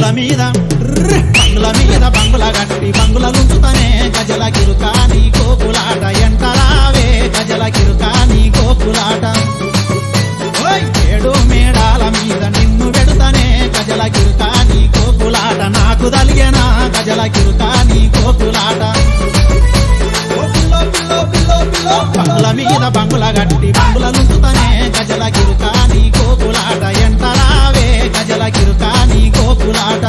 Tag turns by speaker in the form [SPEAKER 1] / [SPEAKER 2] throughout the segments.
[SPEAKER 1] మీద ర్ర్, బంగుల మీద బంగుల గట్టి బంగుల గుంటుతనే గజల కిరుకా నీ కోకులాట ఎంటరావే గజల కిరుకా నీ కోకులాట ఓయ్ ఏడు మేడాల మీద నిన్ను పెడుతనే గజల కిరుకా నీ కోకులాట నాకు తలిగేనా గజల కిరుకా నీ కోకులాట ఓ పిల్లో, పిల్లో, పిల్లో, పిల్లో. బంగుల మీద బంగుల గట్టి బంగుల నుంచుతనే గజల కిరుకా నీ కోకులాట ఎంటరావే గజల కిరుకా నీ కోకులాట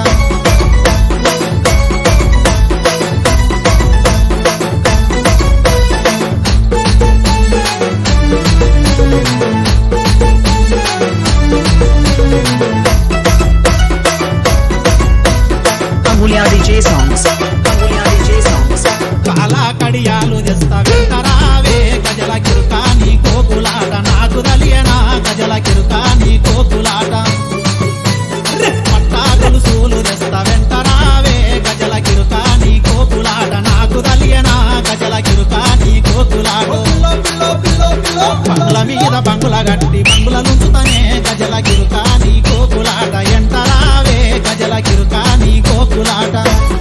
[SPEAKER 2] Amulya DJ songs. Amulya DJ songs.
[SPEAKER 1] కాలా కడియాలు తెస్తా వెంటరావే గజల కిరుకా నీ కోకులాట నాకు తలియనా గజల కిరుకా నీ కోకులాట రే, పట్టా గొలుసులు తెస్తా వెంటరావే గజల కిరుకా నీ కోకులాట నాకు తలియనా గజల కిరుకా నీ కోకులాట బంగుల మీద బంగుల గట్టి బంగుల నుంచుతనే గజల కిరుకా నీ కోకులాట ఎంటరావే గజల కిరుకా నీ కోకులాట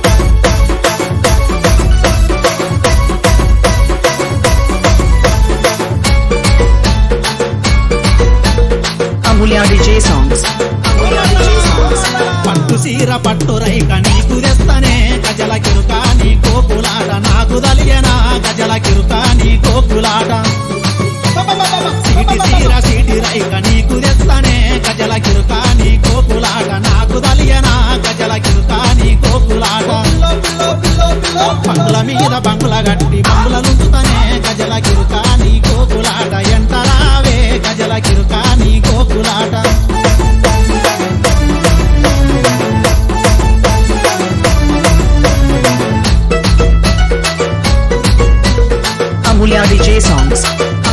[SPEAKER 2] Amulya DJ songs. Amulya DJ songs.
[SPEAKER 1] పట్టు సీర పట్టు రైక నీకు తెస్తనే గజల కిరుక నీ కోపులాట నాకు తలిగేనా గజల కిరుక నీ కోపులాట సీటి సీర సీటి రైక నీకు తెస్తనే గజల కిరుక నీ కోపులాట నాకు తలిగేనా గజల కిరుక నీ కోపులాట బంగుల మీద బంగుల గట్టి బంగుల నుంచుతనే గజల కిరుక నీ కోపులాట ఎంటరావే గజల కిరుక నీ కోపులాట
[SPEAKER 2] Amulya DJ songs.